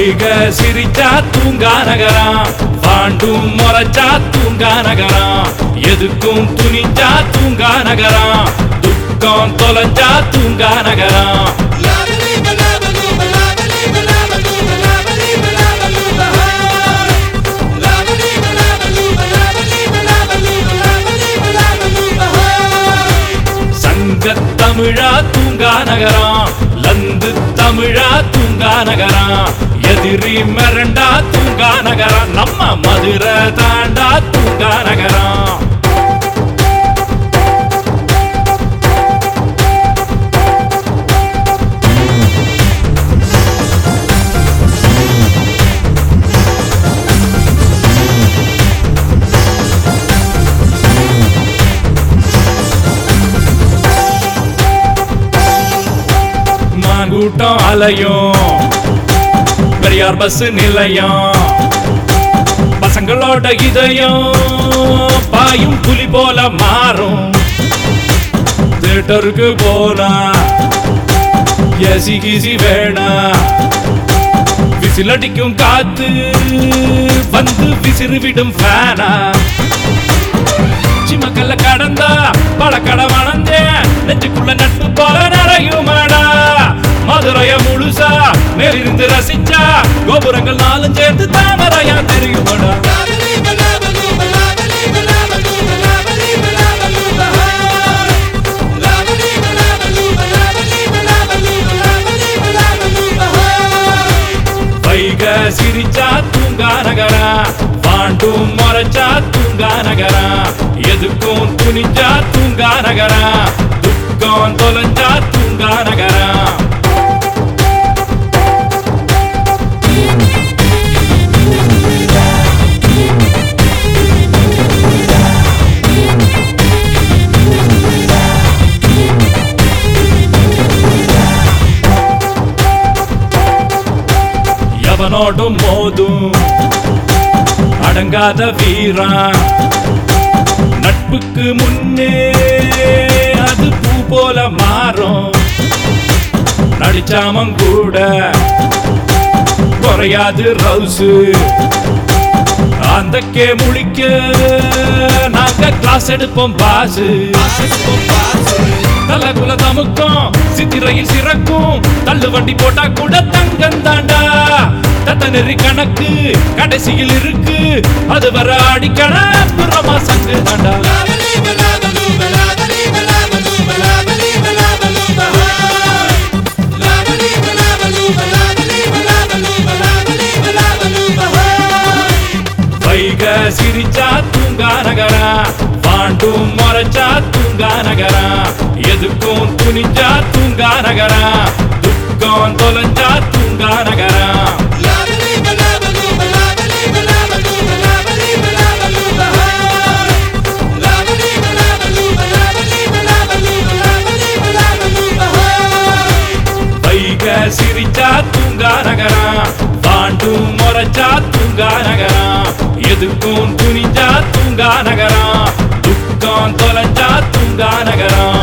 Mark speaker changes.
Speaker 1: வைக சிரிச்சா தூங்கா நகரம் பாண்டும் முறைச்சா தூங்கா நகரம் எதுக்கும் துணிஞ்சா தூங்கா நகரம் துக்கம் தொலைஞ்சா தூங்கா நகரம் சங்க தமிழா தூங்கா நகரம் லந்து தமிழா தூங்கா நகரம் எதிரி மிரண்டா தூங்கா நகரம் நம்ம மதுரை தாண்டா தூங்கா நகரம் மாங்கூட்டம் அலையும் பெரியார் பஸ் நிலையம் பசங்களோட இதயம் பாயும் புலி போல மாறும் தியேட்டருக்கு போனா ஏசி கீசி வேணா விசில் அடிக்கும் காத்து வந்து விசிறு விடும் ஃபேனா சிமக்கல்ல கடந்தா பழக்கடை வளர்ந்தேன் நெஞ்சுக்குள்ள நட்பு போல நடையுமாடா மதுரைய முழுசா மேலிருந்து ரசிச்சா கோபுரங்கள் நாளும் சேர்ந்து தாமரையா தெரியுமாடா வைக சிரிச்சா தூங்கா நகரா பாண்டும் மறைச்சா தூங்கா நகரா எதுக்கும் துணிஞ்சா தூங்கா நகரா துக்கம் தொலைஞ்சா தூங்கா நகரா எவனோடும் மோதும் அடங்காத வீரா நட்புக்கு முன்னே அது பூ போல மாறும் நடிச்சாமம் கூட குறையாது ரவுசு அந்தக்கே முழிக்க நாங்க கிளாஸ் எடுப்போம் பாசு தலகுல தமுக்கும் சித்திரையில் சிறக்கும் தள்ளு வண்டி போட்டா கூட தங்கம் தாண்டா தத்த நெறி கணக்கு கடைசியில் இருக்கு அது வர அடிக்கண புறமா சங்கு தாண்டா வைக சிரிச்சா தூங்கா நகரா பாண்டும் மறைச்சா தூங்கா நகரா எதுக்கும் துணிஞ்சா தூங்கா நகரா துக்கம் தொலைஞ்சா தூங்கா நகரா வைக சிரிச்சா தூங்கா நகரா பாண்டும் மறைச்சா தூங்கா நகரா எதுக்கும் துணிஞ்சா தூங்கா நகரா துக்கம் தொலைஞ்சா தூங்கா நகரா